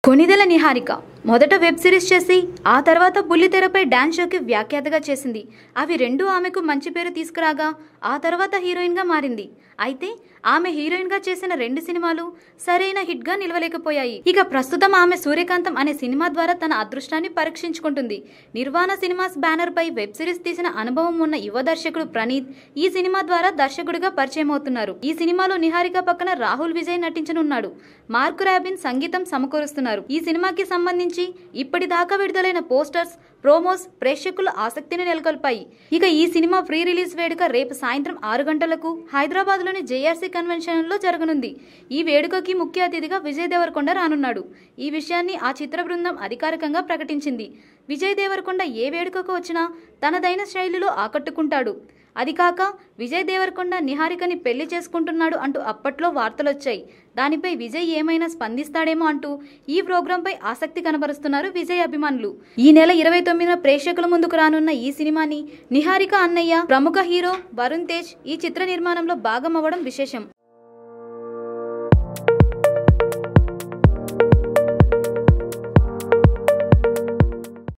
కొనిదెల నిహారిక మొదట web series చేసి ఆ తర్వాత బుల్లితెరపై డాన్స్ షోకి వ్యాఖ్యాతగా చేసింది అవి రెండు ఆమెకు మంచి పేరు తీసుకురాగా ఆ తర్వాత హీరోయిన్గా మారింది అయితే ఆమె హీరోయిన్గా చేసిన రెండు సినిమాలు సరైన హిట్గా నిలవలేకపోయాయి ఇక ప్రస్తుతం ఆమె సూర్యకాంతం అనే సినిమా ద్వారా తన అదృష్టాన్ని పరీక్షించుకుంటుంది నిర్వాణ సినిమాస్ బ్యానర్ పై వెబ్ సిరీస్ తీసిన అనుభవం ఉన్న యువ దర్శకుడు ప్రణీత్ ఈ సినిమా ద్వారా దర్శకుడిగా పరిచయం అవుతున్నారు ఈ సినిమాలో నిహారిక పక్కన రాహుల్ విజయ్ నటించనున్నాడు మార్క్ రాబిన్ సంగీతం సమకూరుస్తున్నారు ఈ సినిమాకి సంబంధించి ఇప్పటిదాకా విడుదలైన పోస్టర్స్ ప్రోమోస్ ప్రేక్షకుల ఆసక్తిని నెలకొల్పాయి ఇక ఈ సినిమా ప్రీ రిలీజ్ వేడుక రేపు సాయంత్రం ఆరు గంటలకు హైదరాబాద్ లోని జేఆర్సీ కన్వెన్షన్ లో జరగనుంది ఈ వేడుకకి ముఖ్య అతిథిగా విజయ్ దేవరకొండ రానున్నాడు ఈ విషయాన్ని ఆ చిత్ర బృందం అధికారికంగా ప్రకటించింది విజయ్ దేవరకొండ ఏ వేడుకకు వచ్చినా తనదైన శైలిలో ఆకట్టుకుంటాడు అది కాక విజయ్ దేవరకొండ నిహారికని పెళ్లి చేసుకుంటున్నాడు అంటూ అప్పట్లో వార్తలొచ్చాయి దానిపై విజయ్ ఏమైనా స్పందిస్తాడేమో అంటూ ఈ ప్రోగ్రాంపై ఆసక్తి కనబరుస్తున్నారు విజయ్ అభిమానులు ఈ నెల ఇరవై తొమ్మిదిన ప్రేక్షకుల ముందుకు రానున్న ఈ సినిమాని నిహారిక అన్నయ్య ప్రముఖ హీరో వరుణ్ తేజ్ ఈ చిత్ర నిర్మాణంలో భాగం అవ్వడం విశేషం